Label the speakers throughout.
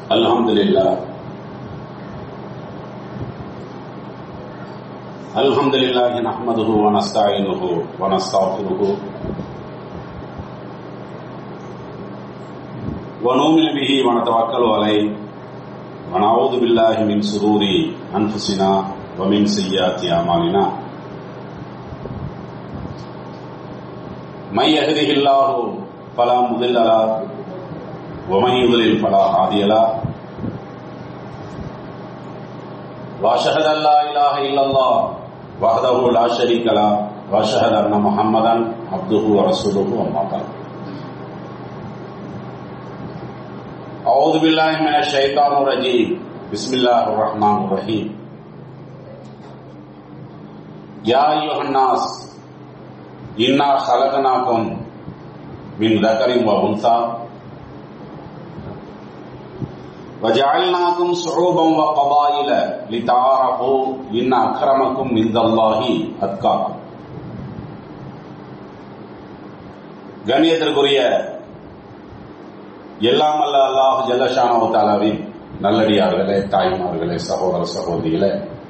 Speaker 1: الحمد لله الحمد لله نحمده ونستعينه ونستغفره ونؤمن به ونتوكل عليه ونعوذ بالله من شرور انفسنا ومن سيئات اعمالنا من يهده الله فلا مضل له ومن يضلل فلا هادي له واشهد ان لا اله الا الله وحده لا شريك له واشهد ان محمدا عبده ورسوله اما بعد اعوذ بالله من الشيطان الرجيم بسم الله الرحمن الرحيم يا ايها الناس انا خلقناكم من ذكر وانثى وجعلناكم شعوبا وقبائل لتعارفوا إن أكرمكم عند الله أتقاكم கண்ணியத்திற்குரிய எல்லாம் அல்ல அல்லாஹ் ஜல்லஷானோ தாலாவின் நல்லடியார்களே தாய்மார்களே சகோதர சகோதரிகளே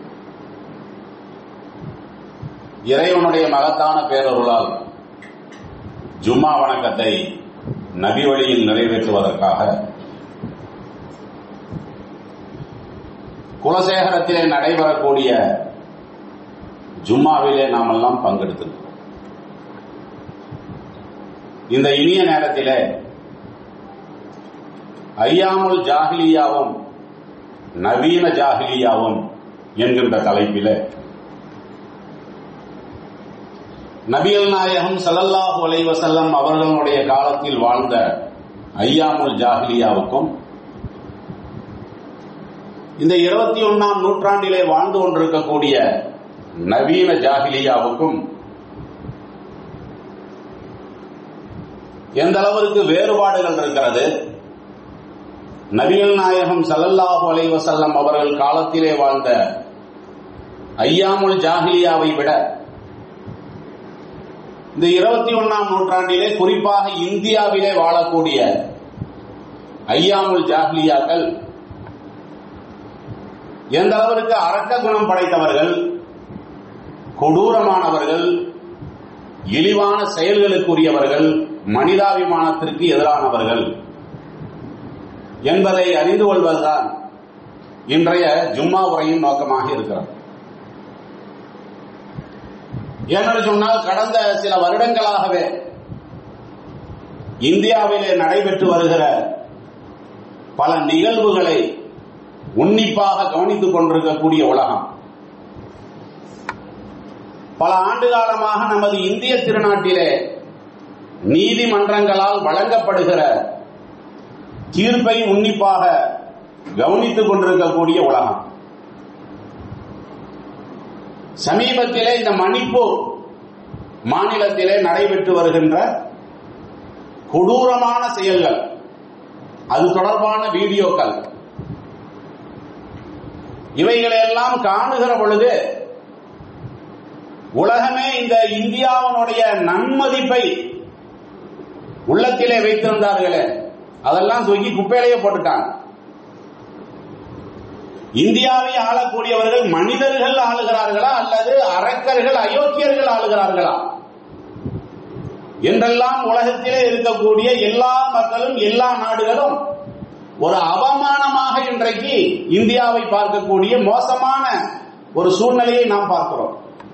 Speaker 1: இறைவனுடைய மகத்தான பேரொருளால் ஜும்மா வணக்கத்தை நபி வழியில் நிறைவேற்றுவதற்காக குலசேகரத்திலே நடைபெறக்கூடிய ஜும்மாவிலே நாமெல்லாம் பங்கெடுத்திருக்கிறோம் இந்த இனிய நேரத்திலே ஐயாமுல் ஜாகிலியாவும் நவீன ஜாகிலியாவும் என்கின்ற தலைப்பிலே நபியல் நாயகம் சல்லல்லாஹு அலைவசல்லம் அவர்களுடைய காலத்தில் வாழ்ந்த ஐயாமுல் ஜாகிலியாவுக்கும் இந்த இருபத்தி ஒன்னாம் நூற்றாண்டிலே வாழ்ந்து கொண்டிருக்கக்கூடிய நவீன ஜாகிலியாவுக்கும் எந்த அளவிற்கு வேறுபாடுகள் இருக்கிறது நபிகள் நாயகம் சல்லல்லாஹு அலைவசல்லம் அவர்கள் காலத்திலே வாழ்ந்த ஐயாமுல் ஜாகிலியாவை விட இந்த இருபத்தி ஒன்னாம் நூற்றாண்டிலே குறிப்பாக இந்தியாவிலே வாழக்கூடிய ஐயாமுல் ஜாகிலியாக்கள் எந்த அளவிற்கு அரக்க குணம் படைத்தவர்கள் கொடூரமானவர்கள் இழிவான செயல்களுக்குரியவர்கள் மனிதாபிமானத்திற்கு எதிரானவர்கள் என்பதை அறிந்து கொள்வதுதான் இன்றைய ஜும்மா உரையின் நோக்கமாக இருக்கிறது ஏனென்று சொன்னால் கடந்த சில வருடங்களாகவே இந்தியாவிலே நடைபெற்று வருகிற பல நிகழ்வுகளை உன்னிப்பாக கவனித்துக் கொண்டிருக்கக்கூடிய உலகம் பல ஆண்டு காலமாக நமது இந்திய திருநாட்டிலே நீதிமன்றங்களால் வழங்கப்படுகிற தீர்ப்பை உன்னிப்பாக கவனித்துக் கொண்டிருக்கக்கூடிய உலகம் சமீபத்திலே இந்த மணிப்பூர் மாநிலத்திலே நடைபெற்று வருகின்ற கொடூரமான செயல்கள் அது தொடர்பான வீடியோக்கள் இவைகளெல்லாம் காணுகிற பொழுது உலகமே இந்த இந்தியாவினுடைய நன்மதிப்பை உள்ளத்திலே வைத்திருந்தார்களே அதெல்லாம் தூக்கி குப்பையிலேயே போட்டுட்டாங்க இந்தியாவை ஆளக்கூடியவர்கள் மனிதர்கள் ஆளுகிறார்களா அல்லது அரக்கர்கள் அயோக்கியர்கள் ஆளுகிறார்களா என்றெல்லாம் உலகத்திலே இருக்கக்கூடிய எல்லா மக்களும் எல்லா நாடுகளும் ஒரு அவமானமாக இன்றைக்கு இந்தியாவை பார்க்கக்கூடிய மோசமான ஒரு சூழ்நிலையை நாம் பார்க்கிறோம்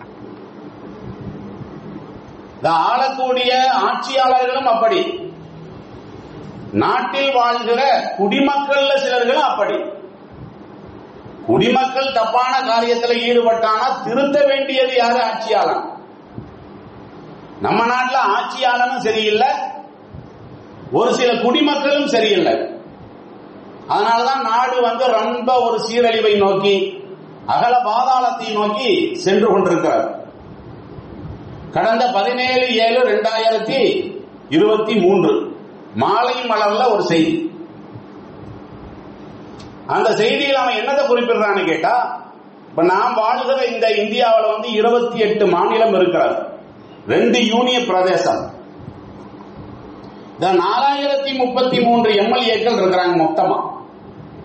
Speaker 1: இந்த ஆளக்கூடிய ஆட்சியாளர்களும் அப்படி நாட்டில் வாழ்கிற குடிமக்கள்ல சிலர்களும் அப்படி குடிமக்கள் தப்பான காரியத்தில் ஈடுபட்டானா திருத்த வேண்டியது யாரு ஆட்சியாளன் நம்ம நாட்டில் ஆட்சியாளனும் சரியில்லை ஒரு சில குடிமக்களும் சரியில்லை அதனாலதான் நாடு வந்து ரொம்ப ஒரு சீரழிவை நோக்கி அகல பாதாளத்தை நோக்கி சென்று கொண்டிருக்கிறார் கடந்த பதினேழு ஏழு ரெண்டாயிரத்தி இருபத்தி மூன்று மாலை மலர்ல ஒரு செய்தி அந்த செய்தியில் அவன் என்னதை குறிப்பிடுறான்னு கேட்டா இப்ப நாம் வாழ்கிற இந்த இந்தியாவில் வந்து இருபத்தி எட்டு மாநிலம் இருக்கிறது ரெண்டு யூனிய பிரதேசம் இந்த நாலாயிரத்தி முப்பத்தி மூன்று எம்எல்ஏக்கள் இருக்கிறாங்க மொத்தமா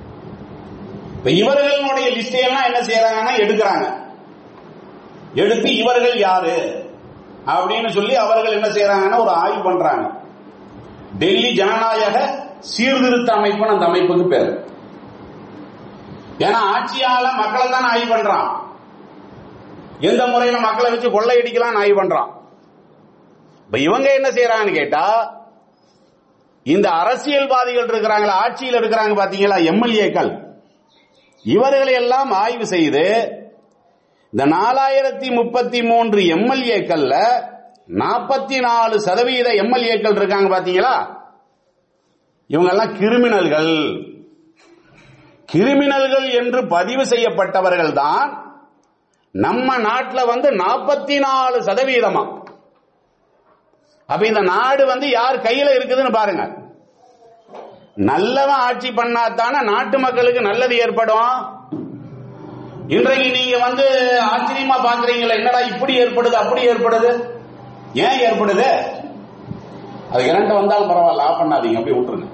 Speaker 1: இப்ப இவர்களுடைய லிஸ்ட் எல்லாம் என்ன செய்யறாங்கன்னா எடுக்கிறாங்க எடுத்து இவர்கள் யாரு அப்படின்னு சொல்லி அவர்கள் என்ன செய்யறாங்கன்னா ஒரு ஆய்வு பண்றாங்க டெல்லி ஜனநாயக சீர்திருத்த அமைப்புன்னு அந்த அமைப்புக்கு பேர் ஏன்னா ஆட்சியால மக்களை தான் ஆய்வு பண்றான் எந்த முறையில மக்களை வச்சு கொள்ளையடிக்கலாம் ஆய்வு பண்றான் இப்ப இவங்க என்ன செய்யறாங்கன்னு கேட்டா இந்த அரசியல்வாதிகள் இருக்கிறாங்களா ஆட்சியில் இருக்கிறாங்க பாத்தீங்களா எம்எல்ஏக்கள் இவர்களை எல்லாம் ஆய்வு செய்து இந்த நாலாயிரத்தி முப்பத்தி மூன்று எம்எல்ஏக்கள்ல நாற்பத்தி நாலு சதவீத எம்எல்ஏக்கள் இருக்காங்க பாத்தீங்களா இவங்க எல்லாம் கிரிமினல்கள் கிரிமினல்கள் என்று பதிவு செய்யப்பட்டவர்கள் தான் நம்ம நாட்டில் வந்து நாற்பத்தி நாலு சதவீதமா அப்ப இந்த நாடு வந்து யார் கையில இருக்குதுன்னு பாருங்க நல்லவன் ஆட்சி பண்ணாதானே நாட்டு மக்களுக்கு நல்லது ஏற்படும் இன்றைக்கு நீங்க வந்து ஆச்சரியமா பாக்குறீங்களா என்னடா இப்படி ஏற்படுது அப்படி ஏற்படுது ஏன் ஏற்படுது அது இரண்டு வந்தாலும் பரவாயில்ல ஆஃப் பண்ணாதீங்க அப்படியே விட்டுருங்க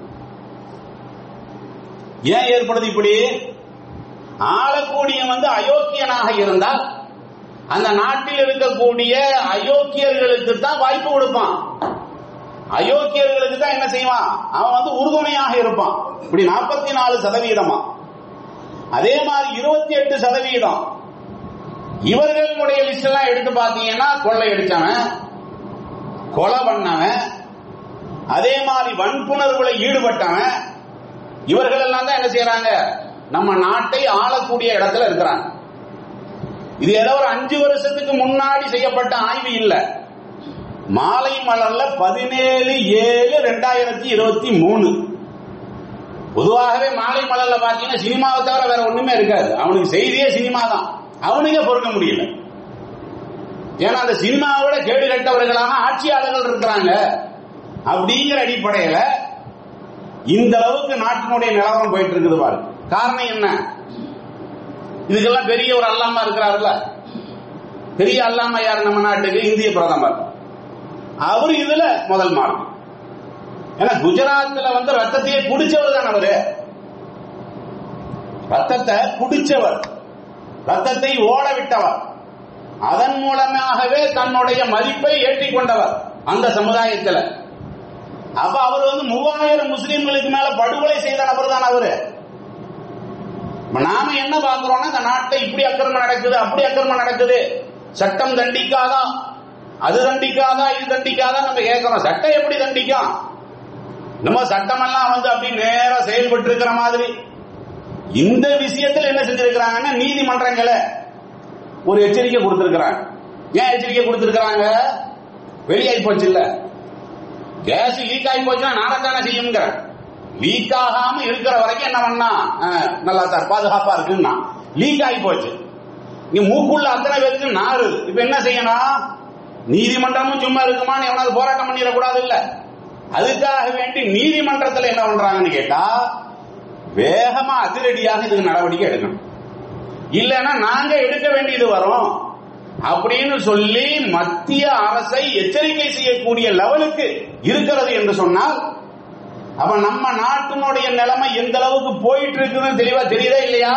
Speaker 1: ஏன் ஏற்படுது இப்படி ஆளக்கூடிய வந்து அயோக்கியனாக இருந்தால் அந்த நாட்டில் இருக்கக்கூடிய அயோக்கியர்களுக்கு தான் வாய்ப்பு கொடுப்பான் அயோக்கியர்களுக்கு தான் என்ன செய்வான் அவன் வந்து உறுதுணையாக இருப்பான் இப்படி நாற்பத்தி நாலு சதவீதமா அதே மாதிரி இருபத்தி எட்டு சதவீதம் இவர்களுடைய லிஸ்ட் எல்லாம் எடுத்து பாத்தீங்கன்னா கொள்ளை அடிச்சவன் கொலை பண்ணவன் அதே மாதிரி வன்புணர்வுல ஈடுபட்டவன் இவர்கள் எல்லாம் தான் என்ன செய்யறாங்க நம்ம நாட்டை ஆளக்கூடிய இடத்துல இருக்கிறாங்க இது ஏதோ ஒரு அஞ்சு வருஷத்துக்கு முன்னாடி செய்யப்பட்ட ஆய்வு இல்ல மாலை மலர்ல பதினேழு ஏழு ரெண்டாயிரத்தி இருபத்தி மூணு பொதுவாகவே மாலை மலர்ல பாத்தீங்கன்னா சினிமாவை தவிர வேற ஒண்ணுமே இருக்காது அவனுக்கு செய்தியே சினிமா தான் அவனுக்கே பொறுக்க முடியல ஏன்னா அந்த சினிமாவோட கேடு கட்டவர்களாக ஆட்சியாளர்கள் இருக்கிறாங்க அப்படிங்கிற அடிப்படையில இந்த அளவுக்கு நாட்டினுடைய நிலவரம் போயிட்டு இருக்குது பாரு காரணம் என்ன இதுக்கெல்லாம் பெரிய ஒரு அல்லாமா இருக்கிறாருல்ல பெரிய அல்லாமா யார் நம்ம நாட்டுக்கு இந்திய பிரதமர் அவரு இதுல முதல் மார்க் ஏன்னா குஜராத்ல வந்து ரத்தத்தையே குடிச்சவர் தான் அவரு ரத்தத்தை குடிச்சவர் ரத்தத்தை ஓட விட்டவர் அதன் மூலமாகவே தன்னுடைய மதிப்பை ஏற்றிக் கொண்டவர் அந்த சமுதாயத்தில் அப்ப அவர் வந்து மூவாயிரம் முஸ்லிம்களுக்கு மேல படுகொலை செய்த நபர் தான் அவரு நாம என்ன பாக்குறோம்னா இந்த நாட்டை இப்படி அக்கிரமம் நடக்குது அப்படி அக்கிரமம் நடக்குது சட்டம் தண்டிக்காதா அது தண்டிக்காதா இது தண்டிக்காதா நம்ம கேட்கிறோம் சட்டம் எப்படி தண்டிக்கும் நம்ம சட்டம் எல்லாம் வந்து அப்படி நேரா செயல்பட்டு இருக்கிற மாதிரி இந்த விஷயத்தில் என்ன செஞ்சிருக்கிறாங்கன்னா நீதிமன்றங்களை ஒரு எச்சரிக்கை கொடுத்திருக்கிறாங்க ஏன் எச்சரிக்கை கொடுத்திருக்கிறாங்க வெளியாகி போச்சு இல்ல கேஸ் லீக் ஆகி போச்சுன்னா நாடத்தானே செய்யுங்க லீக் ஆகாம இருக்கிற வரைக்கும் என்ன பண்ணா நல்லா சார் பாதுகாப்பா இருக்குன்னா லீக் ஆகி போச்சு இங்க மூக்குள்ள அத்தனை பேருக்கு நாறு இப்ப என்ன செய்யணும் நீதிமன்றமும் சும்மா இருக்குமான்னு எவனாவது போராட்டம் பண்ணிடக்கூடாது இல்ல அதுக்காக வேண்டி நீதிமன்றத்தில் என்ன பண்றாங்கன்னு கேட்டா வேகமா அதிரடியாக இதுக்கு நடவடிக்கை எடுக்கணும் இல்லைன்னா நாங்க எடுக்க வேண்டியது வரும் அப்படின்னு சொல்லி மத்திய அரசை எச்சரிக்கை செய்யக்கூடிய லெவலுக்கு இருக்கிறது என்று சொன்னால் அப்ப நம்ம நாட்டினுடைய நிலைமை எந்த அளவுக்கு போயிட்டு இருக்குன்னு தெளிவா தெரியுதா இல்லையா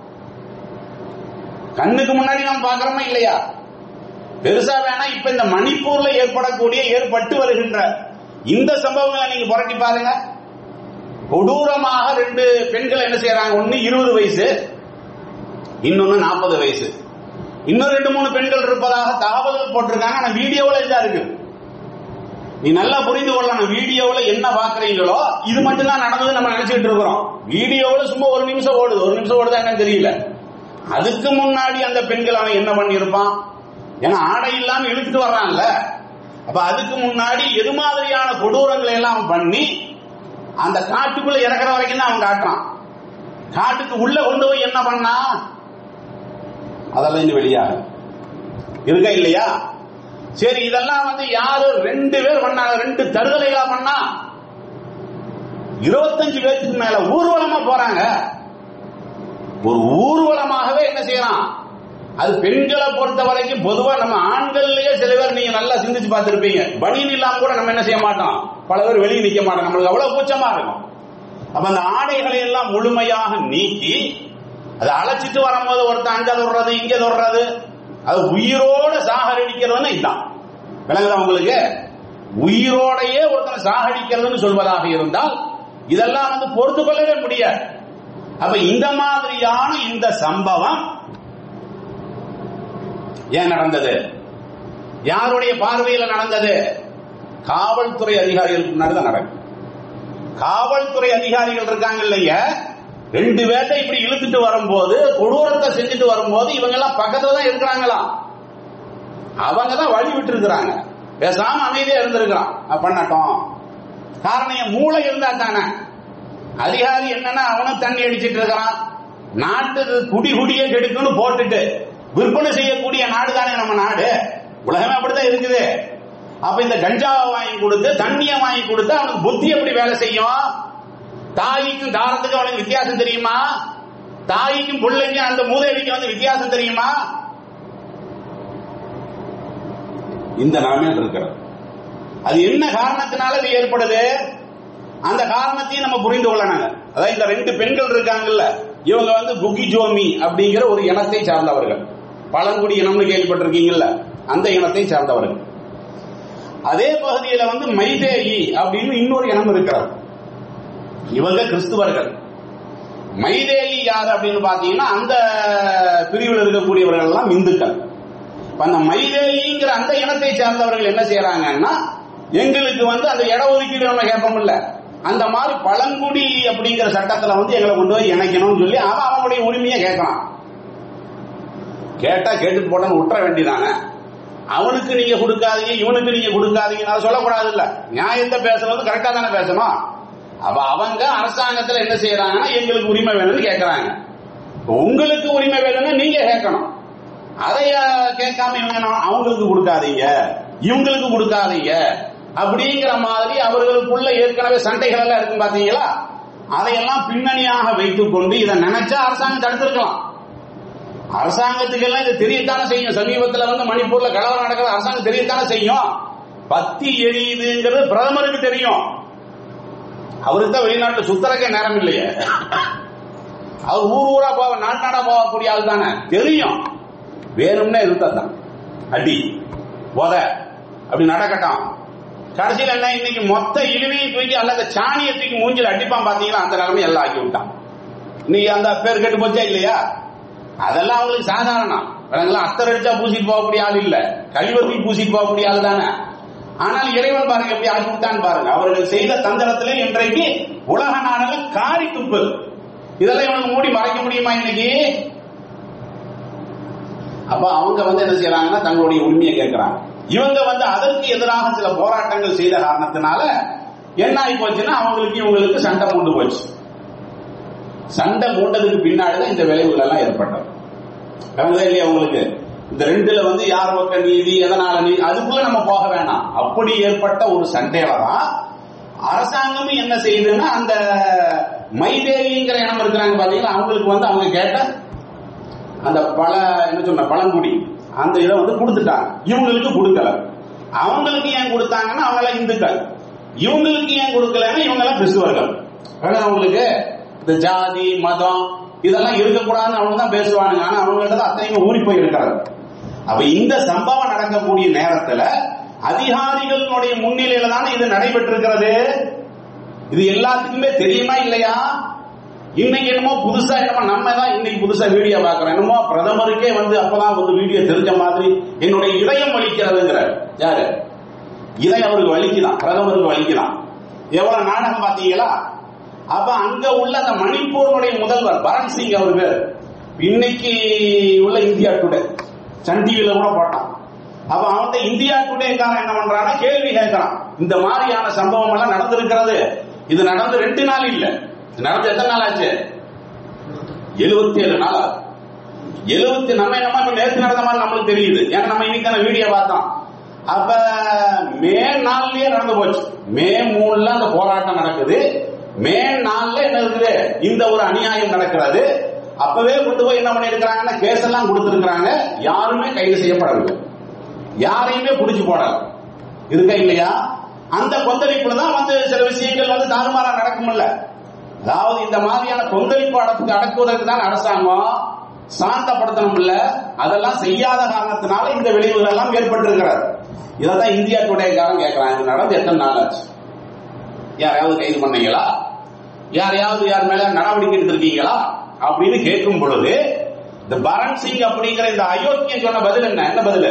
Speaker 1: கண்ணுக்கு முன்னாடி நாம் பாக்குறோமா இல்லையா பெருசா வேணா இப்ப இந்த மணிப்பூர்ல ஏற்படக்கூடிய ஏற்பட்டு வருகின்ற இந்த சம்பவங்களை நீங்க புரட்டி பாருங்க கொடூரமாக ரெண்டு பெண்கள் என்ன செய்யறாங்க ஒண்ணு இருபது வயசு இன்னொன்னு நாற்பது வயசு இன்னும் ரெண்டு மூணு பெண்கள் இருப்பதாக தகவல்கள் போட்டிருக்காங்க ஆனா வீடியோவில் இதுதான் இருக்கு நீ நல்லா புரிந்து கொள்ளணும் வீடியோவில் என்ன பாக்குறீங்களோ இது மட்டும் தான் நடந்தது நம்ம நினைச்சிட்டு இருக்கிறோம் வீடியோவில் சும்மா ஒரு நிமிஷம் ஓடுது ஒரு நிமிஷம் ஓடுதா என்னன்னு தெரியல அதுக்கு முன்னாடி அந்த பெண்கள் அவன் என்ன பண்ணியிருப்பான் ஏன்னா ஆடை இல்லாம இழுத்துட்டு வர்றான்ல அப்ப அதுக்கு முன்னாடி எது மாதிரியான கொடூரங்களை எல்லாம் பண்ணி அந்த காட்டுக்குள்ள இறக்குற வரைக்கும் தான் அவன் காட்டுறான் காட்டுக்கு உள்ள கொண்டு போய் என்ன பண்ணா அதெல்லாம் இன்னும் வெளியாக இருக்கா இல்லையா சரி இதெல்லாம் வந்து யாரு ரெண்டு பேர் பண்ணாங்க ரெண்டு தருதலைகளா பண்ணா இருபத்தஞ்சு பேருக்கு மேல ஊர்வலமா போறாங்க ஒரு ஊர்வலமாகவே என்ன செய்யலாம் அது பெண்களை பொறுத்த வரைக்கும் பொதுவா நம்ம ஆண்கள்லயே சில பேர் நீங்க நல்லா சிந்திச்சு பார்த்திருப்பீங்க பனியன் இல்லாம கூட நம்ம என்ன செய்ய மாட்டோம் பல பேர் வெளியே நிக்க மாட்டோம் நம்மளுக்கு அவ்வளவு கூச்சமா இருக்கும் அப்ப அந்த ஆடைகளை எல்லாம் முழுமையாக நீக்கி அதை அழைச்சிட்டு வரும்போது ஒருத்தன் அங்க தொடுறது இங்க தொடுறது அது உயிரோட சாகடிக்கிறதுன்னு இதுதான் விளங்குதா உங்களுக்கு உயிரோடையே ஒருத்தனை சாகடிக்கிறதுன்னு சொல்வதாக இருந்தால் இதெல்லாம் வந்து பொறுத்து கொள்ளவே முடியாது அப்ப இந்த மாதிரியான இந்த சம்பவம் ஏன் நடந்தது யாருடைய பார்வையில் நடந்தது காவல்துறை அதிகாரிகளுக்கு முன்னாடி தான் நடக்கும் காவல்துறை அதிகாரிகள் இருக்காங்க இல்லையா ரெண்டு பேர்த்த இப்படி இழுத்துட்டு வரும்போது கொடூரத்தை செஞ்சுட்டு வரும்போது இவங்க எல்லாம் பக்கத்துல தான் இருக்கிறாங்களாம் அவங்க தான் வழி விட்டு இருக்கிறாங்க பேசாம அமைதியா இருந்திருக்கிறான் அஹ் பண்ணட்டும் காரணம் என் மூளை இருந்தா தானே அதிகாரி என்னன்னா அவனும் தண்ணி அடிச்சிட்டு இருக்கிறான் நாட்டு குடி குடியே கெடுக்குன்னு போட்டுட்டு விற்பனை செய்யக்கூடிய நாடு தானே நம்ம நாடு உலகமே அப்படித்தான் இருக்குது அப்ப இந்த கஞ்சாவை வாங்கி கொடுத்து தண்ணியை வாங்கி கொடுத்து அவனுக்கு புத்தி எப்படி வேலை செய்யும் தாய்க்கும் தாரத்துக்கும் அவனுக்கு வித்தியாசம் தெரியுமா தாய்க்கும் பிள்ளைக்கும் அந்த மூதேவிக்கும் வந்து வித்தியாசம் தெரியுமா இந்த நிலைமையில் இருக்கிறது அது என்ன காரணத்தினால இது ஏற்படுது அந்த காரணத்தையும் நம்ம புரிந்து கொள்ளணுங்க அதாவது இந்த ரெண்டு பெண்கள் இருக்காங்கல்ல இவங்க வந்து குகி ஜோமி அப்படிங்கிற ஒரு இனத்தை சார்ந்தவர்கள் பழங்குடி இனம்னு கேள்விப்பட்டிருக்கீங்கல்ல அந்த இனத்தை சார்ந்தவர்கள் அதே பகுதியில வந்து மைதேயி அப்படின்னு இன்னொரு இனம் இருக்கிறது இவங்க கிறிஸ்துவர்கள் மைதேயி யார் அப்படின்னு பாத்தீங்கன்னா அந்த பிரிவில் இருக்கக்கூடியவர்கள் எல்லாம் இந்துக்கள் இப்ப அந்த மைதேயிங்கிற அந்த இனத்தை சார்ந்தவர்கள் என்ன செய்யறாங்கன்னா எங்களுக்கு வந்து அந்த இட ஒதுக்கீடு நம்ம கேட்போம்ல அந்த மாதிரி பழங்குடி அப்படிங்கிற சட்டத்துல வந்து எங்களை கொண்டு போய் இணைக்கணும்னு சொல்லி அவன் அவனுடைய உரிமையை கேட்கறான் கேட்டா கேட்டுட்டு போட்டோன்னு விட்டுற வேண்டியதானே அவனுக்கு நீங்க கொடுக்காதீங்க இவனுக்கு நீங்க கொடுக்காதீங்க நான் சொல்லக்கூடாது இல்ல நியாயத்தை பேசுறது கரெக்டா தானே பேசணும் அப்ப அவங்க அரசாங்கத்துல என்ன செய்யறாங்கன்னா எங்களுக்கு உரிமை வேணும்னு கேட்கறாங்க உங்களுக்கு உரிமை வேணும்னு நீங்க கேட்கணும் அதை அஹ், கேட்காம இவங்க நான் அவங்களுக்கு கொடுக்காதீங்க இவங்களுக்கு கொடுக்காதீங்க அப்படிங்கிற மாதிரி அவர்களுக்குள்ள ஏற்கனவே சண்டைகள் எல்லாம் இருக்கும் பாத்தீங்களா அதையெல்லாம் பின்னணியாக வைத்துக் கொண்டு இதை நினைச்சா அரசாங்கம் தடுத்திருக்கலாம் அரசாங்கத்துக்கு எல்லாம் இது தெரியத்தானே செய்யும் சமீபத்துல வந்து மணிப்பூர்ல கலவரம் நடக்கிறது அரசாங்கம் தெரியத்தானே செய்யும் பத்தி எரியுதுங்கிறது பிரதமருக்கு தெரியும் அவருக்கு தான் வெளிநாட்டுல சுத்தரக்க நேரம் இல்லையே அவர் ஊர் ஊரா போக நாட்டு நாடா போகக்கூடிய ஆள் தானே தெரியும் வேணும்னே இருந்ததான் அடி உத அப்படி நடக்கட்டும் கடைசியில் என்ன இன்னைக்கு மொத்த இழுவையும் தூக்கி அல்லது சாணியை தூக்கி மூஞ்சில அடிப்பான் பாத்தீங்களா அந்த நிலைமை எல்லாம் ஆக்கி விட்டான் இன்னைக்கு அந்த பேர் கெட்டு போச்சா இல்லையா அதெல்லாம் அவங்களுக்கு சாதாரணம் விலங்குலாம் அத்தர் அடிச்சா பூசிட்டு போகக்கூடிய ஆள் இல்ல கழிவத்தி பூசிட்டு போகக்கூடிய ஆள் தானே ஆனால் இறைவன் பாருங்க எப்படி ஆக்கி விட்டான்னு பாருங்க அவர்கள் செய்த தந்திரத்திலே இன்றைக்கு உலக நாடுகள் காரி துப்புது இதெல்லாம் இவனுக்கு மூடி மறைக்க முடியுமா இன்னைக்கு அப்ப அவங்க வந்து என்ன செய்யறாங்கன்னா தங்களுடைய உரிமையை கேட்கிறாங்க இவங்க வந்து அதற்கு எதிராக சில போராட்டங்கள் செய்த காரணத்தினால என்ன ஆகி போச்சுன்னா அவங்களுக்கு இவங்களுக்கு சண்டை மூண்டு போச்சு சண்டை மூண்டதுக்கு பின்னாடி தான் இந்த விளைவுகள் எல்லாம் ஏற்பட்டது விளங்குதா இல்லையா உங்களுக்கு இந்த ரெண்டுல வந்து யார் பக்க நீதி எதனால நீதி அதுக்குள்ள நம்ம போக வேணாம் அப்படி ஏற்பட்ட ஒரு சண்டையில தான் அரசாங்கமும் என்ன செய்யுதுன்னா அந்த மைதேவிங்கிற இனம் இருக்கிறாங்க பாத்தீங்களா அவங்களுக்கு வந்து அவங்க கேட்ட அந்த பல என்ன சொன்ன பழங்குடி அந்த இதை வந்து கொடுத்துட்டாங்க இவங்களுக்கு கொடுக்கல அவங்களுக்கு ஏன் கொடுத்தாங்கன்னா அவங்க எல்லாம் இந்துக்கள் இவங்களுக்கு ஏன் கொடுக்கலன்னா இவங்க எல்லாம் கிறிஸ்துவர்கள் வேணா அவங்களுக்கு இந்த ஜாதி மதம் இதெல்லாம் இருக்கக்கூடாதுன்னு அவங்க தான் பேசுவானுங்க ஆனா அவங்கள்ட்ட தான் அத்தனையும் ஊறி போய் இருக்கிறது அப்ப இந்த சம்பவம் நடக்கக்கூடிய நேரத்துல அதிகாரிகளுடைய முன்னிலையில தானே இது நடைபெற்றிருக்கிறது இது எல்லாத்துக்குமே தெரியுமா இல்லையா இன்னைக்கு என்னமோ புதுசா என்னமோ நம்ம தான் இன்னைக்கு புதுசா வீடியோ பாக்குறோம் என்னமோ பிரதமருக்கே வந்து அப்பதான் வந்து வீடியோ தெரிஞ்ச மாதிரி என்னுடைய இதயம் வலிக்கிறதுங்கிற யாரு இதயம் அவருக்கு வலிக்கலாம் பிரதமருக்கு வலிக்கலாம் எவ்வளவு நாடகம் பாத்தீங்களா அப்ப அங்க உள்ள அந்த மணிப்பூருடைய முதல்வர் பரன் சிங் அவர் பேர் இன்னைக்கு உள்ள இந்தியா டுடே சன் டிவில கூட போட்டான் அப்ப அவன்கிட்ட இந்தியா டுடேக்காரன் என்ன பண்றான்னா கேள்வி கேட்கறான் இந்த மாதிரியான சம்பவம் எல்லாம் நடந்திருக்கிறது இது நடந்து ரெண்டு நாள் இல்ல இது நடந்து எத்தனை நாள் ஆச்சு எழுபத்தி ஏழு நாள் ஆகுது எழுபத்தி நம்ம என்னமா இப்ப நேற்று நடந்த மாதிரி நம்மளுக்கு தெரியுது ஏன்னா நம்ம இன்னைக்கு வீடியோ பார்த்தோம் அப்ப மே நாள்லயே நடந்து போச்சு மே மூணுல அந்த போராட்டம் நடக்குது மே நாள்ல என்ன இருக்குது இந்த ஒரு அநியாயம் நடக்கிறது அப்பவே கொண்டு போய் என்ன பண்ணிருக்கிறாங்கன்னா கேஸ் எல்லாம் கொடுத்திருக்கிறாங்க யாருமே கைது செய்யப்படவில்லை யாரையுமே புடிச்சு போடல இருக்கா இல்லையா அந்த கொந்தளிப்புல தான் வந்து சில விஷயங்கள் வந்து தாறுமாறா நடக்கும்ல அதாவது இந்த மாதிரியான கொந்தளிப்பு அடக்கு அடக்குவதற்கு தான் அரசாங்கம் சாந்தப்படுத்தணும் இல்ல அதெல்லாம் செய்யாத காரணத்தினால இந்த விளைவுகள் எல்லாம் ஏற்பட்டிருக்கிறது இதான் இந்தியா டுடேக்காரன் கேட்கறான் இது நடந்து எத்தனை நாள் ஆச்சு யாரையாவது கைது பண்ணீங்களா யாரையாவது யார் மேல நடவடிக்கை எடுத்திருக்கீங்களா அப்படின்னு கேட்கும் பொழுது இந்த பரன் சிங் அப்படிங்கிற இந்த அயோக்கியம் சொன்ன பதில் என்ன என்ன பதில்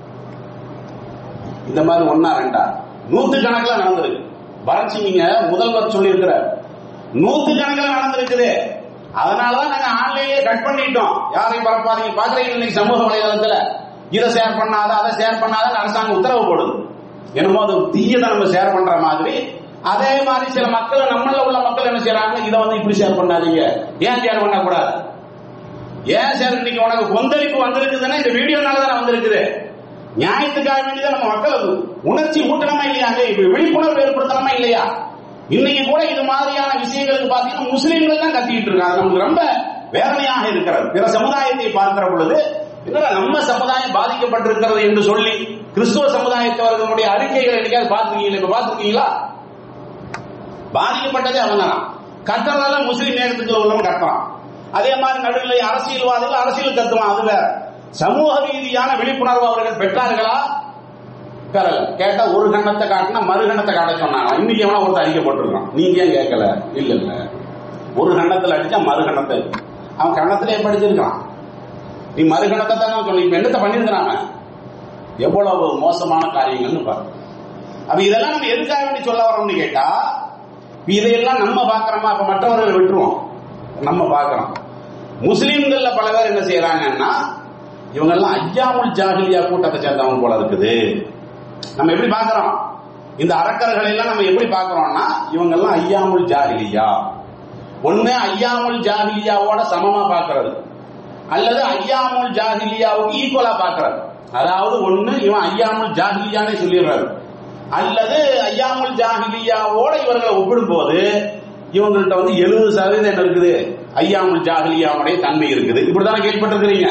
Speaker 1: இந்த மாதிரி ஒன்னா ரெண்டா நூத்து கணக்கில் நடந்திருக்கு பரன் சிங் முதல்வர் சொல்லியிருக்கிறார் நூத்து கணக்கில் நடந்திருக்குது அதனாலதான் நாங்க ஆன்லைன்லயே கட் பண்ணிட்டோம் யாரையும் பரப்பாதீங்க பாக்குறீங்க இன்னைக்கு சமூக வலைதளத்துல இதை ஷேர் பண்ணாத அதை ஷேர் பண்ணாத அரசாங்கம் உத்தரவு போடுது என்னமோ அது தீயதை நம்ம ஷேர் பண்ற மாதிரி அதே மாதிரி சில மக்கள் நம்மள உள்ள மக்கள் என்ன செய்யறாங்க இதை வந்து இப்படி ஷேர் பண்ணாதீங்க ஏன் ஷேர் பண்ணக்கூடாது ஏன் சார் இன்னைக்கு உனக்கு கொந்தளிப்பு வந்திருக்குதுன்னா இந்த வீடியோனால தான் வந்திருக்குது நியாயத்துக்காக வேண்டியதான் நம்ம மக்கள் உணர்ச்சி ஊட்டணுமா இல்லையாங்க இப்ப விழிப்புணர்வு ஏற்படுத்தணுமா இல்லையா இன்னைக்கு கூட இது மாதிரியான விஷயங்களுக்கு பாத்தீங்கன்னா முஸ்லீம்கள் தான் கத்திக்கிட்டு இருக்காங்க நமக்கு ரொம்ப வேதனையாக இருக்கிறது பிற சமுதாயத்தை பார்க்கிற பொழுது என்னடா நம்ம சமுதாயம் பாதிக்கப்பட்டிருக்கிறது என்று சொல்லி கிறிஸ்துவ சமுதாயத்தவர்களுடைய அறிக்கைகளை என்னைக்காவது பார்த்துருக்கீங்களா இப்ப பார்த்துருக்கீங்களா பாதிக்கப்பட்டதே அவங்க தான் கத்துறதால முஸ்லீம் நேரத்துக்குள்ள உள்ளவன் கத்துறான் அதே மாதிரி நடுநிலை அரசியல்வாதிகள் அரசியல் கத்துவான் அது வேற சமூக ரீதியான விழிப்புணர்வு அவர்கள் பெற்றார்களா பெறல கேட்டா ஒரு கண்ணத்தை காட்டினா மறு கண்ணத்தை காட்ட சொன்னாங்க இன்னைக்கு எவனா ஒருத்தர் அறிக்கை போட்டிருக்கான் நீங்க ஏன் கேட்கல இல்ல இல்ல ஒரு கண்ணத்துல அடிச்சா மறு கண்ணத்தை அவன் கண்ணத்திலே படிச்சிருக்கான் நீ மறு கண்ணத்தை தான் சொல்லி இப்ப என்னத்தை பண்ணிருக்கிறாங்க எவ்வளவு மோசமான காரியங்கள்னு பாரு அப்ப இதெல்லாம் நம்ம எதுக்காக வேண்டி சொல்ல வரோம்னு கேட்டா இதையெல்லாம் நம்ம பாக்குறோமா அப்ப மற்றவர்களை விட்டுருவோம் நம்ம பாக்குறோம் முஸ்லீம்கள்ல பல பேர் என்ன செய்யறாங்கன்னா இவங்க எல்லாம் ஐயாமுல் ஜாகிலியா கூட்டத்தை சேர்ந்தவங்க போல இருக்குது நம்ம எப்படி பாக்குறோம் இந்த அறக்கர்களை எல்லாம் நம்ம எப்படி பாக்குறோம்னா இவங்க எல்லாம் ஐயாமுல் ஜாகிலியா ஒண்ணு ஐயாமுல் ஜாகிலியாவோட சமமா பாக்குறது அல்லது ஐயாமுல் ஜாகிலியாவுக்கு ஈக்குவலா பாக்குறது அதாவது ஒண்ணு இவன் ஐயாமுல் ஜாகிலியானே சொல்லிடுறாரு அல்லது ஐயாமுல் ஜாகிலியாவோட இவர்களை ஒப்பிடும்போது இவங்கள்ட்ட வந்து எழுபது சதவீதம் என்ன இருக்குது ஐயாமுல் ஜாகிலியாவுடைய தன்மை இருக்குது இப்படித்தானே கேள்விப்பட்டிருக்கிறீங்க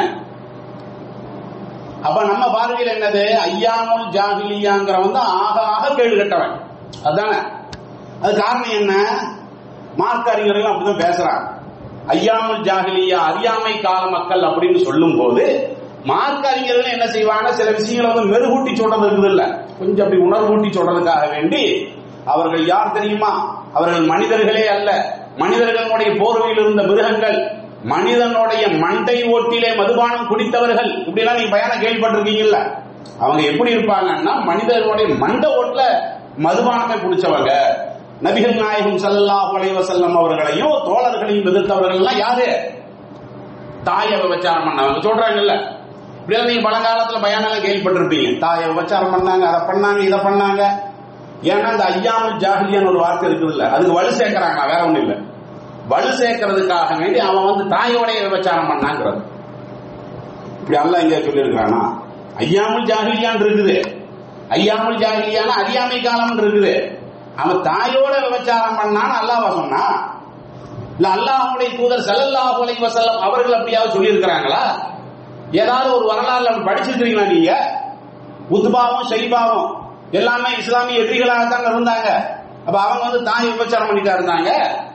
Speaker 1: அப்ப நம்ம பார்வையில் என்னது ஐயாமுல் ஜாகிலியாங்கிற வந்து ஆக ஆக கேடு கட்டவன் அதுதானே அது காரணம் என்ன மார்க்க அறிஞர்கள் அப்படிதான் பேசுறாங்க ஐயாமுல் ஜாகிலியா அறியாமை கால மக்கள் அப்படின்னு சொல்லும் போது மார்க்க அறிஞர்கள் என்ன செய்வாங்க சில விஷயங்களை வந்து மெருகூட்டி சொல்றது இருக்குது இல்ல கொஞ்சம் அப்படி உணர்வூட்டி சொல்றதுக்காக வேண்டி அவர்கள் யார் தெரியுமா அவர்கள் மனிதர்களே அல்ல மனிதர்களுடைய போர்வையில் இருந்த மிருகங்கள் மனிதனுடைய மண்டை ஓட்டிலே மதுபானம் குடித்தவர்கள் இப்படி எல்லாம் நீங்க பயணம் கேள்விப்பட்டிருக்கீங்கல்ல அவங்க எப்படி இருப்பாங்கன்னா மனிதர்களுடைய மண்டை ஓட்டுல மதுபானமே குடிச்சவங்க நபிகள் நாயகம் ஸல்லல்லாஹு அலைஹி வஸல்லம் அவர்களையும் தோழர்களையும் எதிர்த்தவர்கள் எல்லாம் யாரு தாய விபச்சாரம் பண்ணவங்க சொல்றாங்கல்ல இப்படியெல்லாம் நீங்க பழங்காலத்துல பயானெல்லாம் கேள்விப்பட்டிருப்பீங்க தாய விபச்சாரம் பண்ணாங்க அதை பண்ணாங்க இதை பண்ணாங்க ஏன்னா இந்த ஐயாமல் ஜாகிலியான்னு ஒரு வார்த்தை இருக்குது இல்ல அதுக்கு வலு சேர்க்கறாங்க வேற ஒண்ணும் இல்ல வலு சேர்க்கறதுக்காக வேண்டி அவன் வந்து தாயோடைய விபச்சாரம் பண்ணாங்கிறது இப்படி அல்ல இங்க சொல்லியிருக்கானா ஐயாமல் ஜாகிலியான் இருக்குது ஐயாமல் ஜாகிலியான அறியாமை காலம் இருக்குது அவன் தாயோட விபச்சாரம் பண்ணான்னு அல்லாஹ் சொன்னா இல்ல அல்லாஹுடைய தூதர் ஸல்லல்லாஹு அலைஹி வஸல்லம் அவர்கள் அப்படியாவது சொல்லி இருக்கிறாங்களா ஏதாவது ஒரு வரலாறுல படிச்சிருக்கீங்களா நீங்க உத்பாவும் ஷைபாவும் எல்லாமே இஸ்லாமிய எதிரிகளாக தான் இருந்தாங்க அப்ப அவங்க வந்து தாய் விபச்சாரம் பண்ணிட்டா இருந்தாங்க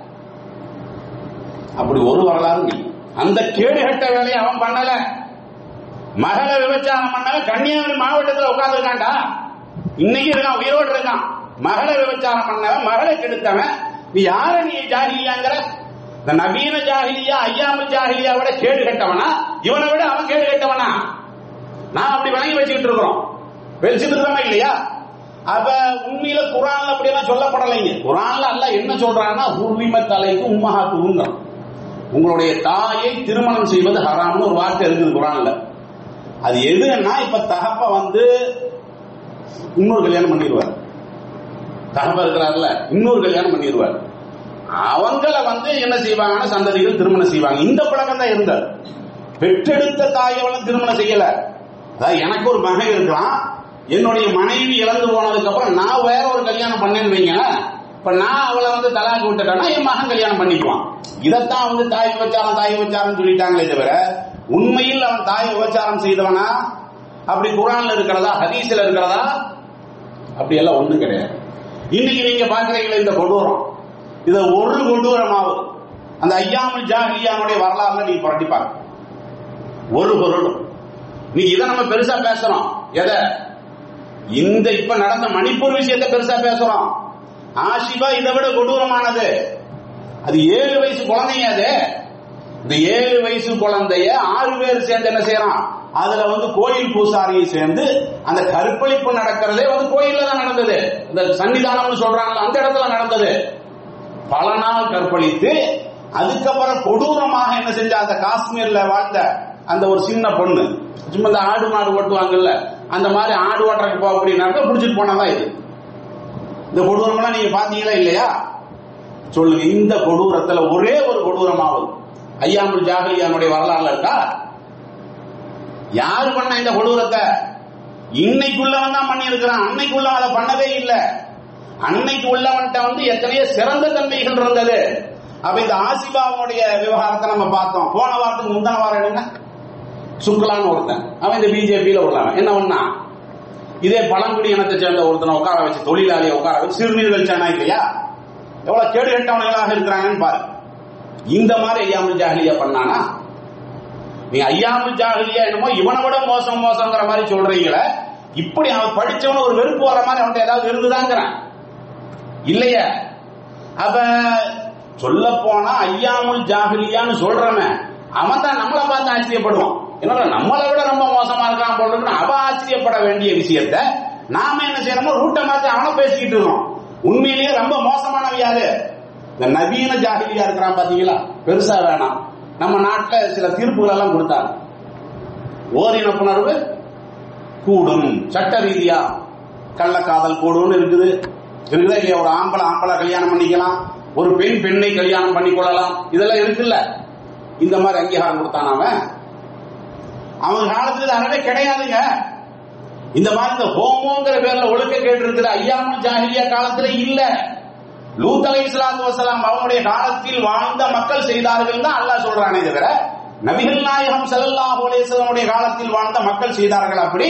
Speaker 1: அப்படி ஒரு வரலாறு இல்லை அந்த கேடுகட்ட வேலையை அவன் பண்ணல மகளை விபச்சாரம் பண்ணவன் கன்னியாகுமரி மாவட்டத்தில் உட்கார்ந்துருக்கான்டா இன்னைக்கு இருக்கான் உயிரோடு இருக்கான் மகளை விபச்சாரம் பண்ணவன் மகளை கெடுத்தவன் நீ யார நீ ஜாகிலியாங்கிற இந்த நவீன ஜாகிலியா ஐயாமல் ஜாகிலியா விட கேடு கட்டவனா இவனை விட அவன் கேடு கட்டவனா நான் அப்படி வணங்கி வச்சுக்கிட்டு இருக்கிறோம் வச்சுட்டு இருக்கோமா இல்லையா அப்ப உண்மையில குரான்ல அப்படி எல்லாம் சொல்லப்படலைங்க குரான்ல அல்ல என்ன சொல்றான்னா உரிம தலைக்கு உம்மஹாத்து உங்களுடைய தாயை திருமணம் செய்வது ஹராம்னு ஒரு வார்த்தை இருக்குது குரான்ல அது எதுன்னா இப்ப தகப்ப வந்து இன்னொரு கல்யாணம் பண்ணிடுவார் தகப்ப இருக்கிறார்ல இன்னொரு கல்யாணம் பண்ணிடுவார் அவங்கள வந்து என்ன செய்வாங்கன்னா சந்ததிகள் திருமணம் செய்வாங்க இந்த பழக்கம் தான் இருந்தது பெற்றெடுத்த தாயவளும் திருமணம் செய்யல அதாவது எனக்கு ஒரு மகன் இருக்கலாம் என்னுடைய மனைவி இழந்து போனதுக்கு அப்புறம் நான் வேற ஒரு கல்யாணம் பண்ணேன்னு வைங்க இப்ப நான் அவளை வந்து தலாக்கு விட்டுட்டேன்னா என் மகன் கல்யாணம் பண்ணிக்குவான் இதைத்தான் வந்து தாய் விபச்சாரம் தாய் விபச்சாரம் சொல்லிட்டாங்களே தவிர உண்மையில் அவன் தாய் விபச்சாரம் செய்தவனா அப்படி குரான்ல இருக்கிறதா ஹதீஸ்ல இருக்கிறதா அப்படி எல்லாம் ஒண்ணும் கிடையாது இன்னைக்கு நீங்க பாக்குறீங்களா இந்த கொடூரம் இத ஒரு கொடூரமாவது அந்த ஐயாமல் ஜாகிலியானுடைய வரலாறுல நீ புரட்டி பாருங்க ஒரு பொருளும் நீ இதை நம்ம பெருசா பேசுறோம் எதை இந்த இப்ப நடந்த மணிப்பூர் விஷயத்தை பெருசா பேசுறோம் ஆஷிபா இதை விட கொடூரமானது அது ஏழு வயசு குழந்தைங்க அது இந்த ஏழு வயசு குழந்தைய ஆறு பேர் சேர்ந்து என்ன செய்யறான் அதுல வந்து கோயில் பூசாரியை சேர்ந்து அந்த கற்பழிப்பு நடக்கிறதே வந்து கோயில்ல தான் நடந்தது இந்த சன்னிதானம்னு சொல்றாங்கல்ல அந்த இடத்துல நடந்தது பல நாள் கற்பழித்து அதுக்கப்புறம் கொடூரமாக என்ன செஞ்ச அந்த காஷ்மீர்ல வாழ்ந்த அந்த ஒரு சின்ன பொண்ணு சும்மா இந்த ஆடு மாடு ஓட்டுவாங்கல்ல அந்த மாதிரி ஆடு ஓட்டுறதுக்கு போக அப்படின்னாக்க பிடிச்சிட்டு போனதான் இது இந்த கொடூரம்லாம் நீங்க பாத்தீங்களா இல்லையா சொல்லுங்க இந்த கொடூரத்துல ஒரே ஒரு கொடூரமாவது ஐயாமுல் ஜாகலியானுடைய வரலாறுல இருக்கா யாரு பண்ண இந்த கொடூரத்தை இன்னைக்குள்ளவன் தான் பண்ணி இருக்கிறான் அன்னைக்குள்ள அதை பண்ணவே இல்லை அன்னைக்கு உள்ளவன்ட்ட வந்து எத்தனையோ சிறந்த தன்மைகள் இருந்தது அப்ப இந்த ஆசிபாவுடைய விவகாரத்தை நம்ம பார்த்தோம் போன வாரத்துக்கு முந்தின வாரம் என்ன சுக்லான்னு ஒருத்தன் அவன் இந்த பிஜேபியில உள்ளவன் என்ன பண்ணா இதே பழங்குடி இனத்தை சேர்ந்த ஒருத்தனை உட்கார வச்சு தொழிலாளியை உட்கார வச்சு சிறுநீர் கழிச்சானா இல்லையா எவ்வளவு கேடு கெட்டவர்களாக இருக்கிறாங்கன்னு பாரு இந்த மாதிரி ஐயாமுல் ஜாகிலியா பண்ணானா நீ ஐயாமுல் ஜாகிலியா என்னமோ இவனை விட மோசம் மோசங்கிற மாதிரி சொல்றீங்களே இப்படி அவன் படிச்சவன ஒரு வெறுப்பு வர மாதிரி அவன்கிட்ட ஏதாவது இருந்துதாங்கிறான் இல்லையா அப்ப சொல்ல போனா ஐயாமுல் ஜாகிலியான்னு சொல்றவன் அவன் தான் நம்மளை பார்த்து ஆச்சரியப்படுவான் என்னடா நம்மளை விட ரொம்ப மோசமா இருக்கான் போல அவ ஆச்சரியப்பட வேண்டிய விஷயத்த நாம என்ன செய்யறோமோ ரூட்டை மாத்தி அவனை பேசிக்கிட்டு இருக்கோம் உண்மையிலேயே ரொம்ப மோசமானவன் யாரு இந்த நவீன ஜாகிலியா இருக்கிறான் பாத்தீங்களா பெருசா வேணாம் நம்ம நாட்டுல சில தீர்ப்புகள் எல்லாம் கொடுத்தாங்க ஓரினப்புணர்வு கூடும் சட்ட ரீதியா கள்ளக்காதல் கூடும்னு இருக்குது இருக்குதா இல்லையா ஒரு ஆம்பளை ஆம்பளை கல்யாணம் பண்ணிக்கலாம் ஒரு பெண் பெண்ணை கல்யாணம் பண்ணி கொள்ளலாம் இதெல்லாம் இருக்குல்ல இந்த மாதிரி அங்கீகாரம் கொடுத்தான் அவன் அவன் காலத்துல இது அறவே கிடையாதுங்க இந்த மாதிரி இந்த ஹோமோங்கிற பேர்ல ஒழுக்க கேட்டு இருக்கிற ஐயாமுல் ஜாஹிலியா காலத்துல இல்ல லூத் அலை இஸ்லாத்து வசலாம் அவனுடைய காலத்தில் வாழ்ந்த மக்கள் செய்தார்கள் தான் அல்லாஹ் சொல்றானே தவிர நபிகள் நாயகம் ஸல்லல்லாஹு அலைஹி வஸல்லமுடைய காலத்தில் வாழ்ந்த மக்கள் செய்தார்கள் அப்படி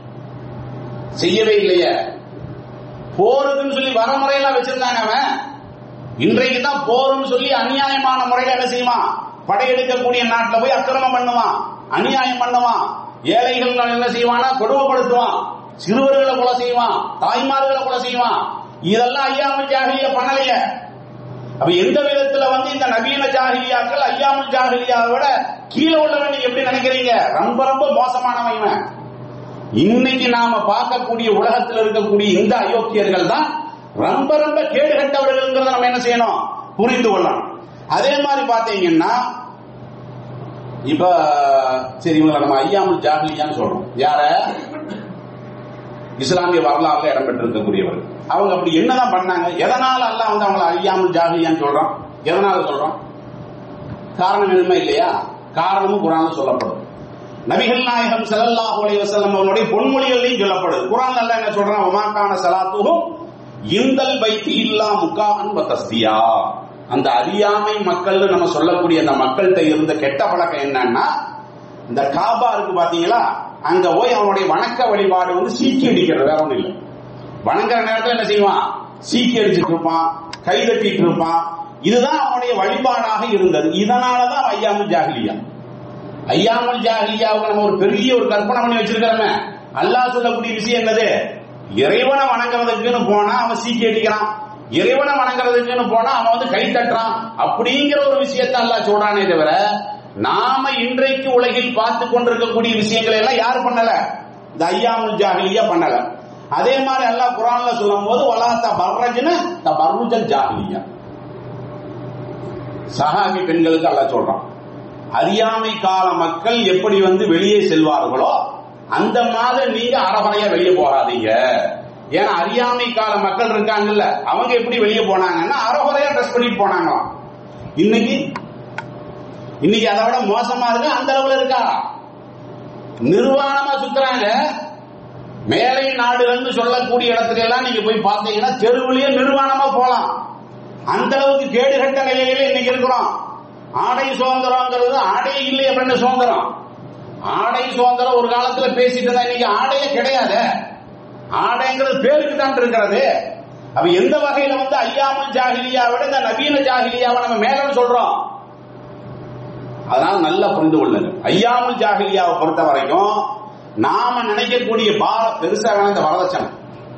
Speaker 1: செய்யவே இல்லையே போருக்குன்னு சொல்லி வரமுறையெல்லாம் வச்சிருந்தாங்க அவன் இன்றைக்கு தான் போருன்னு சொல்லி அநியாயமான முறையில என்ன செய்வான் படையெடுக்கக்கூடிய நாட்டில் போய் அக்கிரமம் பண்ணுவான் அநியாயம் பண்ணுவான் ஏழைகள் என்ன செய்வானா கொடுமைப்படுத்துவான் சிறுவர்களை கொலை செய்வான் தாய்மார்களை கொலை செய்வான் இதெல்லாம் ஐயாமல் ஜாகிலியா பண்ணலைய அப்ப எந்த விதத்துல வந்து இந்த நவீன ஜாகிலியாக்கள் ஐயாமல் ஜாகிலியாவை விட கீழே உள்ளவன் நீங்க எப்படி நினைக்கிறீங்க ரொம்ப ரொம்ப மோசமானவன் இவன் இன்னைக்கு நாம பார்க்கக்கூடிய உலகத்தில் இருக்கக்கூடிய இந்த அயோக்கியர்கள் தான் ரொம்ப ரொம்ப கேடு கட்டவர்கள்ங்கிறத நம்ம என்ன செய்யணும் புரிந்து கொள்ளணும் அதே மாதிரி பாத்தீங்கன்னா இப்ப சரி இவங்களை நம்ம ஐயாமுல் ஜாஹிலியான்னு சொல்றோம் யார இஸ்லாமிய வரலாறுல இடம்பெற்றிருக்கக்கூடியவர் அவங்க அப்படி என்னதான் பண்ணாங்க எதனால அல்லாஹ் வந்து அவங்களை ஐயாமுல் ஜாஹிலியான்னு சொல்றோம் எதனால சொல்றோம் காரணம் எதுவுமே இல்லையா காரணமும் குரான்ல சொல்லப்படும் நபிகள் நாயகம் ஸல்லல்லாஹு அலைஹி வஸல்லம் அவருடைய பொன்மொழிகளையும் சொல்லப்படுது குரான் அல்லாஹ் என்ன சொல்றான் வமாக்கான ஸலாத்துஹும் இந்தல் பைத்தி இல்லா முக்கான் வதஸ்தியா அந்த அறியாமை மக்கள் நம்ம சொல்லக்கூடிய அந்த மக்கள்கிட்ட இருந்த கெட்ட பழக்கம் என்னன்னா இந்த காபா இருக்கு பாத்தீங்களா அங்க போய் அவனுடைய வணக்க வழிபாடு வந்து சீக்கி அடிக்கிறது வேற ஒண்ணும் இல்லை வணங்குற நேரத்துல என்ன செய்வான் சீக்கி அடிச்சிட்டு இருப்பான் கை தட்டிட்டு இருப்பான் இதுதான் அவனுடைய வழிபாடாக இருந்தது இதனாலதான் ஐயாமுல் ஜாகிலியா ஐயாமுல் ஜாகிலியாவுக்கு நம்ம ஒரு பெரிய ஒரு கற்பனை பண்ணி வச்சிருக்கிறோமே அல்லாஹ் சொல்லக்கூடிய விஷயம் என்னது இறைவனை வணங்குறதுக்குன்னு போனா அவன் சீக்கி அடிக்கிறான் இறைவனை வணங்குறதுக்குன்னு போனா அவன் வந்து கை தட்டுறான் அப்படிங்கிற ஒரு விஷயத்த அல்லாஹ் சொல்றானே தவிர நாம இன்றைக்கு உலகில் பார்த்து கொண்டிருக்கக்கூடிய விஷயங்களை எல்லாம் யாரு பண்ணல இந்த ஐயாமுல் ஜாகிலியா பண்ணல அதே மாதிரி அல்லாஹ் குரான்ல சொல்லும் போது வலா தபர்ரஜ்ன தபர்ருஜல் ஜாகிலியா சஹாபி பெண்களுக்கு அல்லாஹ் சொல்றான் அறியாமை கால மக்கள் எப்படி வந்து வெளியே செல்வார்களோ அந்த மாதிரி நீங்க அறகுறையா வெளியே போகாதீங்க ஏன்னா அறியாமை கால மக்கள் இருக்காங்கல்ல அவங்க எப்படி வெளியே போனாங்கன்னா அறகுறையா ட்ரெஸ் பண்ணிட்டு போனாங்களாம் இன்னைக்கு இன்னைக்கு அதை விட மோசமா இருக்கு அந்த அளவுல இருக்கா நிர்வாணமா சுத்துறாங்க மேலை நாடுகள்னு சொல்லக்கூடிய இடத்துல எல்லாம் நீங்க போய் பார்த்தீங்கன்னா தெருவுலயே நிர்வாணமா போலாம் அந்த அளவுக்கு கேடுகட்ட நிலையில இன்னைக்கு இருக்கிறோம் ஆடை சுதந்திரங்கிறது ஆடை இல்லை அப்படின்னு சுதந்திரம் ஆடை சுதந்திரம் ஒரு காலத்துல பேசிட்டு இருந்தா இன்னைக்கு ஆடையே கிடையாது ஆடைங்கிறது பேருக்கு தான் இருக்கிறது அப்ப எந்த வகையில வந்து ஐயாமுல் ஜாகிலியா விட இந்த நவீன ஜாகிலியாவை நம்ம மேலன்னு சொல்றோம் அதனால நல்லா புரிந்து கொள்ளுங்க ஐயாமுல் ஜாகிலியாவை பொறுத்த வரைக்கும் நாம நினைக்கக்கூடிய பார பெருசா வேணா இந்த வரதட்சணை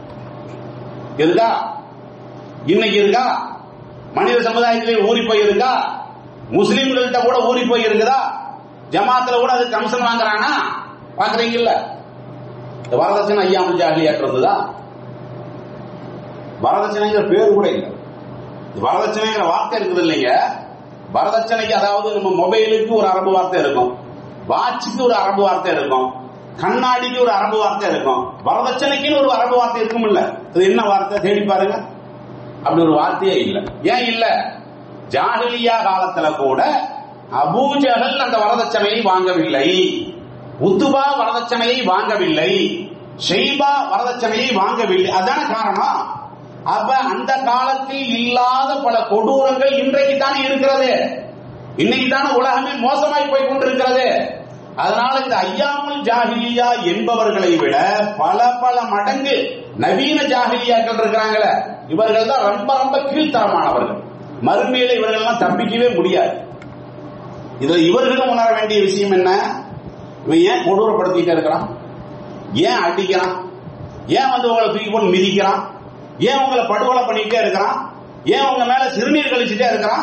Speaker 1: இருக்கா இன்னைக்கு இருக்கா மனித சமுதாயத்திலே ஊறி போய் இருக்கா முஸ்லிம்கள்ட்ட கூட ஊறி போய் இருக்குதா ஜமாத்துல கூட அது கமிஷன் வாங்குறானா பாக்குறீங்கல்ல இந்த வரதட்சணை ஐயாமுல் ஜாகிலியாட்டு இருந்ததா வரதட்சணைங்கிற பேர் கூட இல்லை இந்த வரதட்சணைங்கிற வார்த்தை இருக்குது இல்லைங்க வரதட்சணைக்கு அதாவது நம்ம மொபைலுக்கு ஒரு அரபு வார்த்தை இருக்கும் வாட்சுக்கு ஒரு அரபு வார்த்தை இருக்கும் கண்ணாடிக்கு ஒரு அரபு வார்த்தை இருக்கும் வரதட்சணைக்குன்னு ஒரு அரபு வார்த்தை இருக்கும் இல்ல அது என்ன வார்த்தை தேடி பாருங்க அப்படி ஒரு வார்த்தையே இல்ல ஏன் இல்ல ஜாகிலியா காலத்துல கூட அபூஜகல் அந்த வரதட்சணையை வாங்கவில்லை உத்துபா வரதட்சணையை வாங்கவில்லை ஷெய்பா வரதட்சணையை வாங்கவில்லை அதான காரணம் அப்ப அந்த காலத்தில் இல்லாத பல கொடூரங்கள் இன்றைக்கு தானே இருக்கிறது இன்னைக்கு தானே உலகமே மோசமாய் போய் கொண்டிருக்கிறது அதனால இந்த ஐயாமுல் ஜாகிலியா என்பவர்களை விட பல பல மடங்கு நவீன ஜாகிலியாக்கள் இருக்கிறாங்களே இவர்கள் தான் ரொம்ப ரொம்ப கீழ்த்தரமானவர்கள் மறுமையில இவர்கள்லாம் தப்பிக்கவே முடியாது இதுல இவர்களும் உணர வேண்டிய விஷயம் என்ன இவன் ஏன் கொடூரப்படுத்திட்டே இருக்கிறான் ஏன் அடிக்கிறான் ஏன் வந்து உங்களை தூக்கி போட்டு மிதிக்கிறான் ஏன் உங்களை படுகொலை பண்ணிட்டே இருக்கிறான் ஏன் உங்க மேல சிறுநீர் கழிச்சுட்டே இருக்கிறான்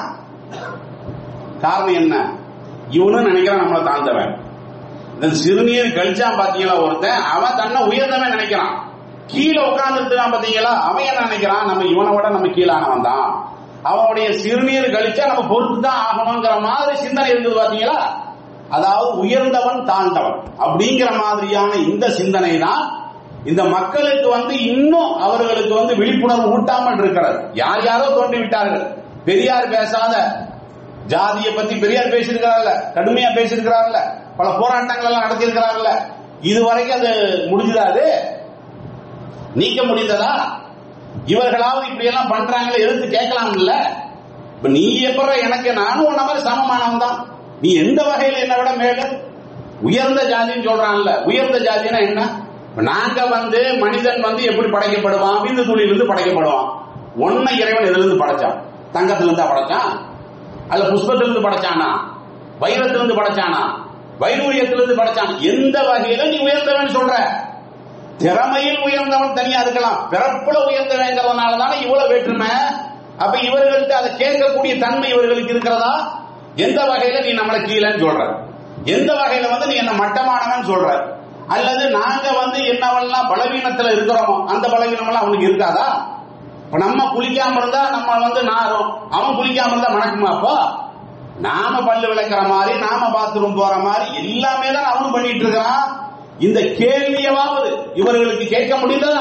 Speaker 1: காரணம் என்ன இவனும் நினைக்கிறான் நம்மளை தாழ்ந்தவன் இந்த சிறுநீர் கழிச்சான் பாத்தீங்களா ஒருத்தன் அவன் தன்னை உயர்ந்தவன் நினைக்கிறான் கீழே உட்கார்ந்துட்டு பாத்தீங்களா அவன் என்ன நினைக்கிறான் நம்ம இவனை விட நம்ம கீழானவன் தான் அவனுடைய சிறுநீர் கழிச்சா நம்ம பொறுத்து தான் ஆகணுங்கிற மாதிரி சிந்தனை இருந்தது பாத்தீங்களா அதாவது உயர்ந்தவன் தாழ்ந்தவன் அப்படிங்கிற மாதிரியான இந்த சிந்தனை தான் இந்த மக்களுக்கு வந்து இன்னும் அவர்களுக்கு வந்து விழிப்புணர்வு ஊட்டாமல் இருக்கிறது யார் யாரோ தோன்றி விட்டார்கள் பெரியார் பேசாத ஜாதியை பத்தி பெரியார் பேசியிருக்கிறார்ல கடுமையா பேசியிருக்கிறார்ல பல போராட்டங்கள் எல்லாம் நடத்தியிருக்கிறார்ல இதுவரைக்கும் அது முடிஞ்சதா அது நீக்க முடிந்ததா இவர்களாவது இப்படி எல்லாம் பண்றாங்களே எதிர்த்து கேட்கலாம் இல்ல இப்ப நீ எப்பற எனக்கு நானும் உன்ன மாதிரி சமமானவன் தான் நீ எந்த வகையில என்ன விட மேல உயர்ந்த ஜாதின்னு சொல்றான்ல உயர்ந்த ஜாதினா என்ன இப்ப நாங்க வந்து மனிதன் வந்து எப்படி படைக்கப்படுவான் விந்து துளியிலிருந்து படைக்கப்படுவான் ஒன்ன இறைவன் எதுல இருந்து படைச்சான் தங்கத்துல இருந்தா படைச்சான் அல்ல புஷ்பத்திலிருந்து படைச்சானா வைரத்திலிருந்து படைச்சானா வைரூரியத்திலிருந்து படைச்சான் எந்த வகையில நீ உயர்ந்தவன் சொல்ற திறமையில் உயர்ந்தவன் தனியா இருக்கலாம் பிறப்புல உயர்ந்தவங்கிறதுனால தானே இவ்வளவு வேற்றுமை அப்ப இவர்கள்ட்ட அதை கேட்கக்கூடிய தன்மை இவர்களுக்கு இருக்கிறதா எந்த வகையில நீ நம்மளை கீழேன்னு சொல்ற எந்த வகையில வந்து நீ என்ன மட்டமானவன் சொல்ற அல்லது நாங்க வந்து என்னவெல்லாம் பலவீனத்துல இருக்கிறோமோ அந்த பலவீனம் எல்லாம் அவனுக்கு இருக்காதா இப்ப நம்ம குளிக்காம இருந்தா நம்ம வந்து நாரும் அவன் குளிக்காம இருந்தா மணக்குமா அப்போ நாம பல்லு விளக்குற மாதிரி நாம பாத்ரூம் போற மாதிரி எல்லாமே தான் அவனும் பண்ணிட்டு இருக்கிறான் இந்த கேள்வியவாவது இவர்களுக்கு கேட்க முடிந்ததா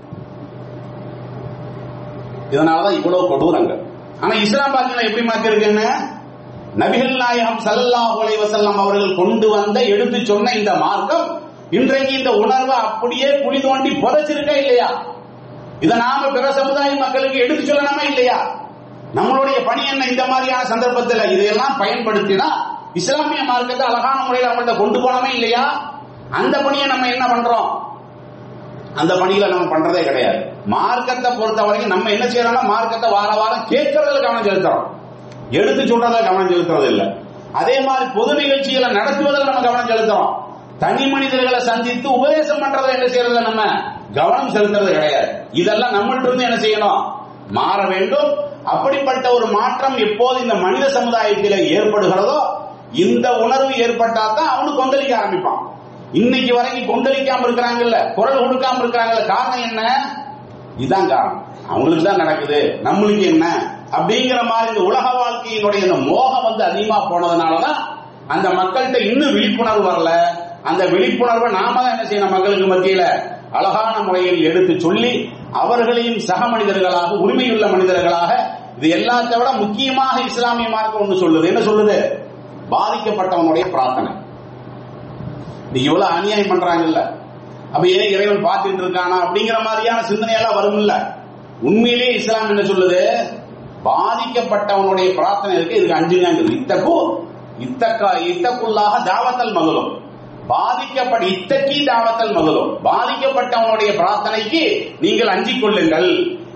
Speaker 1: இதனாலதான் இவ்வளவு கொடூரங்கள் ஆனா இஸ்லாம் பாத்தீங்கன்னா எப்படி மாத்திருக்குன்னு நபிகள் நாயகம் சல்லல்லாஹு அலைஹி வஸல்லம் அவர்கள் கொண்டு வந்த எடுத்து சொன்ன இந்த மார்க்கம் இன்றைக்கு இந்த உணர்வை அப்படியே குழி தோண்டி புதைச்சிருக்கா இல்லையா இதை நாம பிற சமுதாய மக்களுக்கு எடுத்து சொல்லணுமா இல்லையா நம்மளுடைய பணி என்ன இந்த மாதிரியான சந்தர்ப்பத்தில் இதையெல்லாம் பயன்படுத்தினா இஸ்லாமிய மார்க்கத்தை அழகான முறையில் அவங்கள்ட்ட கொண்டு போனோமே இல்லையா அந்த பணியை நம்ம என்ன பண்றோம் அந்த பணியில நம்ம பண்றதே கிடையாது மார்க்கத்தை பொறுத்த வரைக்கும் நம்ம என்ன செய்யறோம்னா மார்க்கத்தை வார வாரம் கேட்கறதுல கவனம் செலுத்துறோம் எடுத்து சொல்றதுல கவனம் செலுத்துறது இல்ல அதே மாதிரி பொது நிகழ்ச்சிகளை நடத்துவதில் நம்ம கவனம் செலுத்துறோம் தனி மனிதர்களை சந்தித்து உபதேசம் பண்றதுல என்ன செய்யறது நம்ம கவனம் செலுத்துறது கிடையாது இதெல்லாம் நம்மள்ட்ட இருந்து என்ன செய்யணும் மாற வேண்டும் அப்படிப்பட்ட ஒரு மாற்றம் எப்போது இந்த மனித சமுதாயத்தில் ஏற்படுகிறதோ இந்த உணர்வு ஏற்பட்டா தான் அவனுக்கு கொந்தளிக்க ஆரம்பிப்பான் இன்னைக்கு வரைக்கும் கொந்தளிக்காம இருக்கிறாங்கல்ல குரல் கொடுக்காம இருக்கிறாங்கல்ல காரணம் என்ன இதுதான் காரணம் அவங்களுக்கு தான் நடக்குது நம்மளுக்கு என்ன அப்படிங்கிற மாதிரி இந்த உலக வாழ்க்கையினுடைய இந்த மோகம் வந்து அதிகமா போனதுனாலதான் அந்த மக்கள்கிட்ட இன்னும் விழிப்புணர்வு வரல அந்த விழிப்புணர்வை நாம தான் என்ன செய்யணும் மக்களுக்கு மத்தியில அழகான முறையில் எடுத்து சொல்லி அவர்களையும் சக மனிதர்களாக உரிமையுள்ள மனிதர்களாக இது எல்லாத்தை விட முக்கியமாக இஸ்லாமிய மார்க்கம் ஒன்று சொல்லுது என்ன சொல்லுது பாதிக்கப்பட்டவனுடைய பிரார்த்தனை இது இவ்வளவு அநியாயம் பண்றாங்கல்ல அப்ப ஏன் இறைவன் பார்த்துட்டு இருக்கானா அப்படிங்கிற மாதிரியான சிந்தனையெல்லாம் வரும்ல உண்மையிலேயே இஸ்லாம் என்ன சொல்லுது பாதிக்கப்பட்டவனுடைய பிரார்த்தனை இருக்கு இதுக்கு அஞ்சுங்க இத்தக்கு இத்தக்கா இத்தக்குள்ளாக தாவத்தல் மகளும் பாதிக்கப்பட்ட இத்தக்கி தாவத்தல் மகளும் பாதிக்கப்பட்டவனுடைய பிரார்த்தனைக்கு நீங்கள் அஞ்சிக் கொள்ளுங்கள்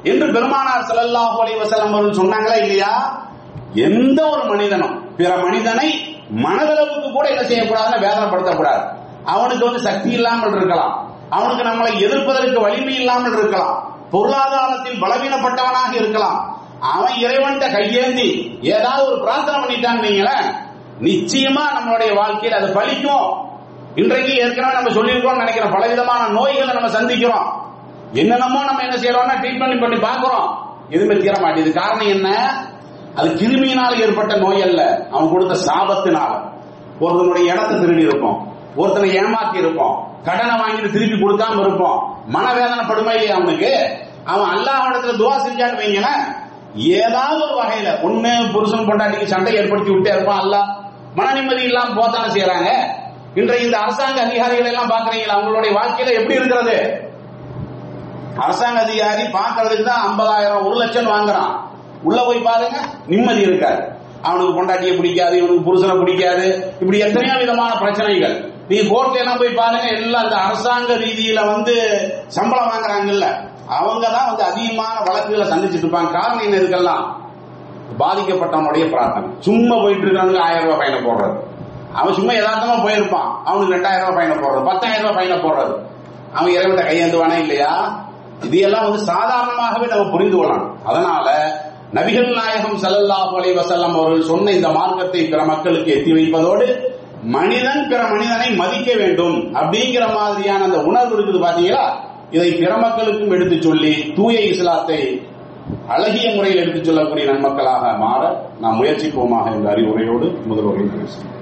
Speaker 1: என்று பெருமானார் ஸல்லல்லாஹு அலைஹி வஸல்லம் அவர்கள் சொன்னாங்களா இல்லையா எந்த ஒரு மனிதனும் பிற மனிதனை மனதளவுக்கு கூட என்ன செய்யக்கூடாதுன்னு வேதனைப்படுத்தக்கூடாது அவனுக்கு வந்து சக்தி இல்லாமல் இருக்கலாம் அவனுக்கு நம்மளை எதிர்ப்பதற்கு வலிமை இல்லாமல் இருக்கலாம் பொருளாதாரத்தில் பலவீனப்பட்டவனாக இருக்கலாம் அவன் இறைவன்கிட்ட கையேந்தி ஏதாவது ஒரு பிரார்த்தனை பண்ணிட்டான்னு வைங்களேன் நிச்சயமா நம்மளுடைய வாழ்க்கையில் அது பலிக்கும் இன்றைக்கு ஏற்கனவே நம்ம சொல்லியிருக்கோம் நினைக்கிறோம் பலவிதமான நோய்களை நம்ம சந்திக்கிறோம் என்னென்னமோ நம்ம என்ன செய்யறோம்னா ட்ரீட்மெண்ட் பண்ணி பார்க்கிறோம் எதுவுமே தீர மாட்டேது காரணம் என்ன அது கிருமியினால் ஏற்பட்ட நோய் அல்ல அவன் கொடுத்த சாபத்தினால ஒருத்தனுடைய இடத்தை திருடி இருப்போம் ஒருத்தனை ஏமாத்தி இருப்போம் கடனை வாங்கிட்டு திருப்பி கொடுக்காம இருப்போம் மனவேதனை படுமா இல்லையா அவனுக்கு அவன் அல்லாஹ் இடத்துல துவா செஞ்சான்னு வைங்களேன் ஏதாவது ஒரு வகையில ஒண்ணு புருஷன் பொண்டாட்டிக்கு சண்டை ஏற்படுத்தி விட்டே இருப்பான் அல்லாஹ் மன நிம்மதி இல்லாம போத்தானே செய்யறாங்க இன்றைய இந்த அரசாங்க அதிகாரிகள் எல்லாம் பாக்குறீங்களா அவங்களுடைய வாழ்க்கையில எப்படி இருக்கிறது அரசாங்க அதிகாரி பாக்குறதுக்கு தான் ஐம்பதாயிரம் ஒரு லட்சம் வாங்குறான் உள்ள போய் பாருங்க நிம்மதி இருக்காது அவனுக்கு பொண்டாட்டியை பிடிக்காது இவனுக்கு புருஷனை பிடிக்காது இப்படி எத்தனையோ விதமான பிரச்சனைகள் நீங்க கோர்ட்ல எல்லாம் போய் பாருங்க எல்லாம் அந்த அரசாங்க ரீதியில வந்து சம்பளம் வாங்குறாங்கல்ல அவங்க தான் வந்து அதிகமான வழக்குகளை சந்திச்சுட்டு இருப்பாங்க காரணம் என்ன இதுக்கெல்லாம் பாதிக்கப்பட்டவனுடைய பிரார்த்தனை சும்மா போயிட்டு இருக்கிறவனுக்கு ஆயிரம் ரூபாய் பயணம் போடுறது அவன் சும்மா யதார்த்தமா போயிருப்பான் அவனுக்கு ரெண்டாயிரம் ரூபாய் பயணம் போடுறது பத்தாயிரம் ரூபாய் பயணம் போடுறது அவன் இறைவன்ட்ட கையேந்துவானே இல்லையா இது எல்லாம் வந்து சாதாரணமாகவே நம்ம புரிந்து கொள்ளலாம் அதனால நபிகள் நாயகம் ஸல்லல்லாஹு அலைஹி வஸல்லம் அவர்கள் சொன்ன இந்த மார்க்கத்தை பிற மக்களுக்கு எத்தி வைப்பதோடு மனிதன் பிற மனிதனை மதிக்க வேண்டும் அப்படிங்கிற மாதிரியான அந்த உணர்வு இருக்குது பாத்தீங்களா இதை பிற மக்களுக்கும் எடுத்து சொல்லி தூய இஸ்லாத்தை அழகிய முறையில் எடுத்துச் சொல்லக்கூடிய நன்மக்களாக மாற நாம் முயற்சிப்போமாக என்ற அறிவுரையோடு முதல்வர்கள் பேசுகிறோம்